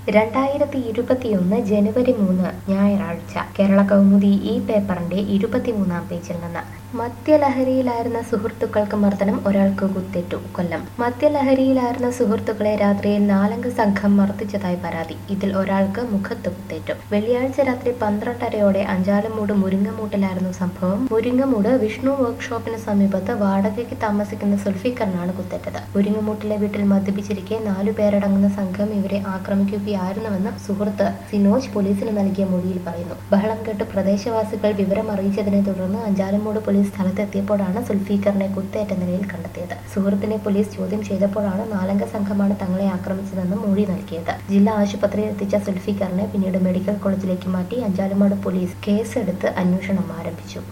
രണ്ടായിരത്തി ഇരുപത്തിയൊന്ന് ജനുവരി മൂന്ന് ഞായറാഴ്ച കേരള കൗമുദി ഈ പേപ്പറിന്റെ ഇരുപത്തിമൂന്നാം പേജിൽ നിന്ന് മദ്യലഹരിയിലായിരുന്ന സുഹൃത്തുക്കൾക്ക് മർദ്ദനം ഒരാൾക്ക് കുത്തേറ്റു കൊല്ലം മദ്യലഹരിയിലായിരുന്ന സുഹൃത്തുക്കളെ രാത്രിയിൽ നാലംഗ സംഘം മർദ്ദിച്ചതായി പരാതി ഇതിൽ ഒരാൾക്ക് മുഖത്ത് കുത്തേറ്റു വെള്ളിയാഴ്ച രാത്രി പന്ത്രണ്ടരയോടെ അഞ്ചാലമൂട് മുരിങ്ങമൂട്ടിലായിരുന്നു സംഭവം മുരിങ്ങമൂട് വിഷ്ണു വർക്ക്ഷോപ്പിന് സമീപത്ത് വാടകയ്ക്ക് താമസിക്കുന്ന സുൽഫിക്കറിനാണ് കുത്തേറ്റത് മുരിങ്ങമൂട്ടിലെ വീട്ടിൽ മദ്യപിച്ചിരിക്കെ നാലു പേരടങ്ങുന്ന സംഘം ഇവരെ ആക്രമിക്കുകയായിരുന്നുവെന്ന് സുഹൃത്ത് സിനോജ് പോലീസിന് നൽകിയ മൊഴിയിൽ പറയുന്നു ബഹളം കേട്ട് പ്രദേശവാസികൾ വിവരം അറിയിച്ചതിനെ തുടർന്ന് അഞ്ചാലമൂട് പോലീസ് സ്ഥലത്തെത്തിയപ്പോഴാണ് സുൽഫീക്കറിനെ കുത്തേറ്റ നിലയിൽ കണ്ടെത്തിയത് സുഹൃത്തിനെ പോലീസ് ചോദ്യം ചെയ്തപ്പോഴാണ് നാലംഗ സംഘമാണ് തങ്ങളെ ആക്രമിച്ചതെന്ന് മൊഴി നൽകിയത് ജില്ലാ ആശുപത്രിയിൽ എത്തിച്ച സുൽഫീക്കറിനെ പിന്നീട് മെഡിക്കൽ കോളേജിലേക്ക് മാറ്റി അഞ്ചാലുമാട് പോലീസ് കേസെടുത്ത് അന്വേഷണം ആരംഭിച്ചു